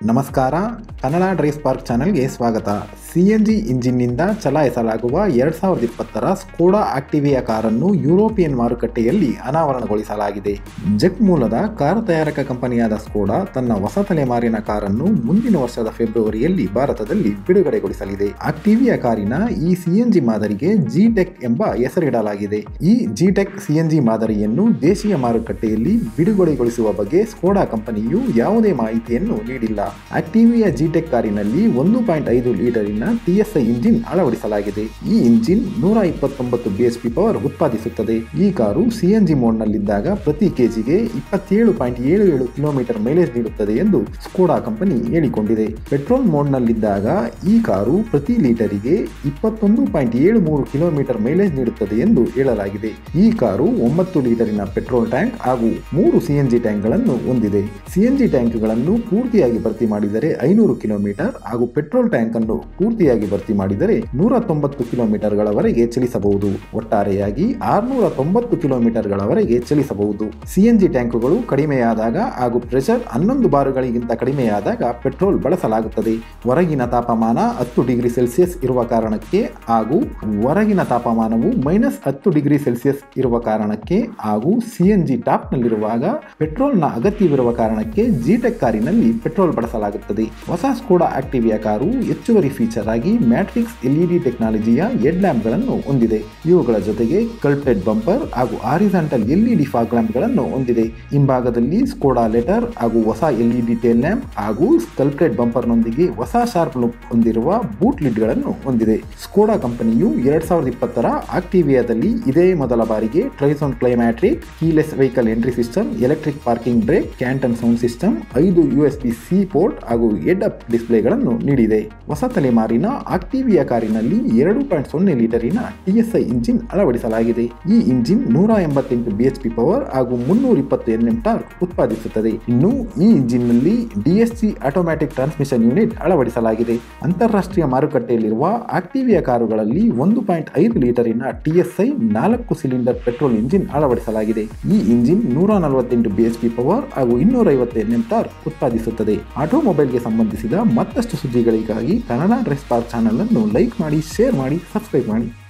ನಮಸ್ಕಾರ Kannada drive DriveSpark ಚಾನೆಲ್ಗೆ ಸ್ವಾಗತ ಸಿ ಎನ್ ಜಿ ಇಂಜಿನ್ನಿಂದ ಚಲಾಯಿಸಲಾಗುವ ಎರಡು ಸಾವಿರದ ಇಪ್ಪತ್ತರ ಸ್ಕೋಡಾ ಆಕ್ಟಿವಿಯಾ ಕಾರನ್ನು ಯುರೋಪಿಯನ್ ಮಾರುಕಟ್ಟೆಯಲ್ಲಿ ಅನಾವರಣಗೊಳಿಸಲಾಗಿದೆ ಜೆಟ್ ಮೂಲದ ಕಾರು ತಯಾರಕ ಕಂಪನಿಯಾದ ಸ್ಕೋಡಾ ತನ್ನ ಹೊಸ ತಲೆಮಾರಿನ ಕಾರನ್ನು ಮುಂದಿನ ವರ್ಷದ ಫೆಬ್ರವರಿಯಲ್ಲಿ ಭಾರತದಲ್ಲಿ ಬಿಡುಗಡೆಗೊಳಿಸಲಿದೆ ಆಕ್ಟಿವಿಯಾ ಕಾರಿನ ಈ ಸಿಎನ್ಜಿ ಮಾದರಿಗೆ ಜಿ ಟೆಕ್ ಎಂಬ ಹೆಸರಿಡಲಾಗಿದೆ ಈ ಜಿ ಟೆಕ್ ಸಿಎನ್ಜಿ ಮಾದರಿಯನ್ನು ದೇಶೀಯ ಮಾರುಕಟ್ಟೆಯಲ್ಲಿ ಬಿಡುಗಡೆಗೊಳಿಸುವ ಬಗ್ಗೆ ಸ್ಕೋಡಾ ಕಂಪನಿಯು ಯಾವುದೇ ಮಾಹಿತಿಯನ್ನು ನೀಡಿಲ್ಲ ಆಕ್ಟಿವಿಯಾ ಜಿ ಟೆಕ್ ಕಾರಿನಲ್ಲಿ ಒಂದು ಪಾಯಿಂಟ್ ಐದು ಲೀಟರಿನ ಟಿಎಸ್ಐ ಇಂಜಿನ್ ಅಳವಡಿಸಲಾಗಿದೆ ಈ ಇಂಜಿನ್ ನೂರ ಇಪ್ಪತ್ತೊಂಬತ್ತು ಬಿಎಚ್ಪಿ ಪವರ್ ಉತ್ಪಾದಿಸುತ್ತದೆ ಈ ಕಾರು ಸಿಎನ್ಜಿ ಮೋಡ್ನಲ್ಲಿದ್ದಾಗ ಪ್ರತಿ ಕೆಜಿಗೆ ಇಪ್ಪತ್ತೇಳು ಪಾಯಿಂಟ್ ಏಳು ಏಳು ಕಿಲೋಮೀಟರ್ ಮೈಲೇಜ್ ನೀಡುತ್ತದೆ ಎಂದು ಸ್ಕೋಡಾ ಕಂಪನಿ ಹೇಳಿಕೊಂಡಿದೆ ಪೆಟ್ರೋಲ್ ಮೋಡ್ನಲ್ಲಿದ್ದಾಗ ಈ ಕಾರು ಪ್ರತಿ ಲೀಟರಿಗೆ ಇಪ್ಪತ್ತೊಂದು ಪಾಯಿಂಟ್ ಏಳು ಮೂರು ಕಿಲೋಮೀಟರ್ ಮೈಲೇಜ್ ನೀಡುತ್ತದೆ ಎಂದು ಹೇಳಲಾಗಿದೆ ಈ ಕಾರು ಒಂಬತ್ತು ಲೀಟರಿನ ಪೆಟ್ರೋಲ್ ಟ್ಯಾಂಕ್ ಹಾಗೂ ಮೂರು ಸಿಎನ್ಜಿ ಟ್ಯಾಂಕ್ಗಳನ್ನು ಹೊಂದಿದೆ ಸಿಎನ್ಜಿ ಟ್ಯಾಂಕ್ಗಳನ್ನು ಪೂರ್ತಿಯಾಗಿ ಭರ್ತಿ ಮಾಡಿದರೆ ಐನೂರು ಕಿಲೋಮೀಟರ್ ಹಾಗೂ ಪೆಟ್ರೋಲ್ ಟ್ಯಾಂಕ್ ಅನ್ನು ಪೂರ್ತಿಯಾಗಿ ಭರ್ತಿ ಮಾಡಿದರೆ ನೂರ ತೊಂಬತ್ತು ಕಿಲೋಮೀಟರ್ಗಳವರೆಗೆ ಚಲಿಸಬಹುದು ಒಟ್ಟಾರೆಯಾಗಿ ಆರ್ನೂರ ತೊಂಬತ್ತು ಕಿಲೋಮೀಟರ್ಗಳವರೆಗೆ ಚಲಿಸಬಹುದು ಸಿಎನ್ಜಿ ಟ್ಯಾಂಕುಗಳು ಕಡಿಮೆಯಾದಾಗ ಹಾಗೂ ಪ್ರೆಷರ್ ಹನ್ನೊಂದು ಬಾರುಗಳಿಗಿಂತ ಕಡಿಮೆಯಾದಾಗ ಪೆಟ್ರೋಲ್ ಬಳಸಲಾಗುತ್ತದೆ ಹೊರಗಿನ ತಾಪಮಾನ ಹತ್ತು ಡಿಗ್ರಿ ಸೆಲ್ಸಿಯಸ್ ಇರುವ ಕಾರಣಕ್ಕೆ ಹಾಗೂ ಹೊರಗಿನ ತಾಪಮಾನವು ಮೈನಸ್ ಹತ್ತು ಡಿಗ್ರಿ ಸೆಲ್ಸಿಯಸ್ ಇರುವ ಕಾರಣಕ್ಕೆ ಹಾಗೂ ಸಿಎನ್ಜಿ ಟಾಪ್ನಲ್ಲಿರುವಾಗ ಪೆಟ್ರೋಲ್ನ ಅಗತ್ಯವಿರುವ ಕಾರಣಕ್ಕೆ ಜಿಟೆಕ್ ಕಾರಿನಲ್ಲಿ ಪೆಟ್ರೋಲ್ ಬಳಸಲಾಗುತ್ತದೆ ಹೊಸ ಸ್ಕೋಡಾ ಆಕ್ಟಿವಿಯಾ ಕಾರು ಹೆಚ್ಚುವರಿ ಫೀಚರ್ ಆಗಿ ಮ್ಯಾಟ್ರಿಕ್ಸ್ ಎಲ್ಇಡಿ ಟೆಕ್ನಾಲಜಿಯ ಹೆಡ್ ಲ್ಯಾಂಪ್ಗಳನ್ನು ಹೊಂದಿದೆ ಇವುಗಳ ಜೊತೆಗೆ ಕಲ್ಟೆಡ್ ಬಂಪರ್ ಹಾಗೂ ಆರಿಜಾಂಟಲ್ ಎಲ್ಇಡಿ ಫಾಗ್ ಲ್ಯಾಂಪ್ಗಳನ್ನು ಹೊಂದಿದೆ ಹಿಂಭಾಗದಲ್ಲಿ ಸ್ಕೋಡಾ ಲೆಟರ್ ಹಾಗೂ ಹೊಸ ಎಲ್ಇಡಿ ಟೇಲ್ ಲ್ಯಾಂಪ್ ಹಾಗೂ ಸ್ಕಲ್ಪ್ಟೆಡ್ ಬಂಪರ್ನೊಂದಿಗೆ ಹೊಸ ಶಾರ್ಪ್ ಲುಕ್ ಹೊಂದಿರುವ ಬೂಟ್ ಲಿಡ್ಗಳನ್ನು ಹೊಂದಿದೆ ಸ್ಕೋಡಾ ಕಂಪನಿಯು ಎರಡ್ ಸಾವಿರದ ಇಪ್ಪತ್ತರ ಆಕ್ಟಿವಿಯಾದಲ್ಲಿ ಇದೇ ಮೊದಲ ಬಾರಿಗೆ trizone Climatronic keyless vehicle entry system electric parking brake Canton sound system ಐದು U S B C port ಹಾಗೂ ಹೆಡ್ ಅಪ್ ಡಿಸ್ಪ್ಲೇಗಳನ್ನು ನೀಡಿದೆ ಹೊಸ ತಲೆಮಾರಿನ ಆಕ್ಟಿವಿಯಾ ಕಾರಿನಲ್ಲಿ ಎರಡು ಪಾಯಿಂಟ್ ಸೊನ್ನೆ ಲೀಟರಿನ ಟಿಎಸ್ಐ ಇಂಜಿನ್ ಅಳವಡಿಸಲಾಗಿದೆ ಈ ಇಂಜಿನ್ ನೂರ ಎಂಬತ್ತೆಂಟು ಬಿಎಚ್ಪಿ ಪವರ್ ಹಾಗೂ ಮುನ್ನೂರ ಇಪ್ಪತ್ತು ಎನ್ಎಂ ಟಾರ್ಕ್ ಉತ್ಪಾದಿಸುತ್ತದೆ ಇನ್ನು ಈ ಇಂಜಿನ್ನಲ್ಲಿ ಡಿಎಸ್ಸಿ ಆಟೋಮ್ಯಾಟಿಕ್ ಟ್ರಾನ್ಸ್ಮಿಷನ್ ಯೂನಿಟ್ ಅಳವಡಿಸಲಾಗಿದೆ ಅಂತಾರಾಷ್ಟ್ರೀಯ ಮಾರುಕಟ್ಟೆಯಲ್ಲಿರುವ ಆಕ್ಟಿವಿಯಾ ಕಾರುಗಳಲ್ಲಿ ಒಂದು ಪಾಯಿಂಟ್ ಐದು ಲೀಟರಿನ ಟಿಎಸ್ಐ ನಾಲ್ಕು ಸಿಲಿಂಡರ್ ಪೆಟ್ರೋಲ್ ಇಂಜಿನ್ ಅಳವಡಿಸಲಾಗಿದೆ ಈ ಇಂಜಿನ್ ನೂರ ನಲವತ್ತೆಂಟು ಬಿಎಚ್ಪಿ ಪವರ್ ಹಾಗೂ ಇನ್ನೂರ ಐವತ್ತು ಎನ್ಎಂ ಟಾರ್ಕ್ ಉತ್ಪಾದಿಸುತ್ತದೆ ಆಟೋಮೊಬೈಲ್ಗೆ ಸಂಬಂಧಿಸಿದ ಮತ್ತಷ್ಟು ಸುದ್ದಿಗಳಿಗಾಗಿ ಕನ್ನಡ ಡ್ರೆಸ್ ಪಾರ್ಕ್ ಚಾನಲ್ ಅನ್ನು ಲೈಕ್ ಮಾಡಿ ಶೇರ್ ಮಾಡಿ ಸಬ್ಸ್ಕ್ರೈಬ್ ಮಾಡಿ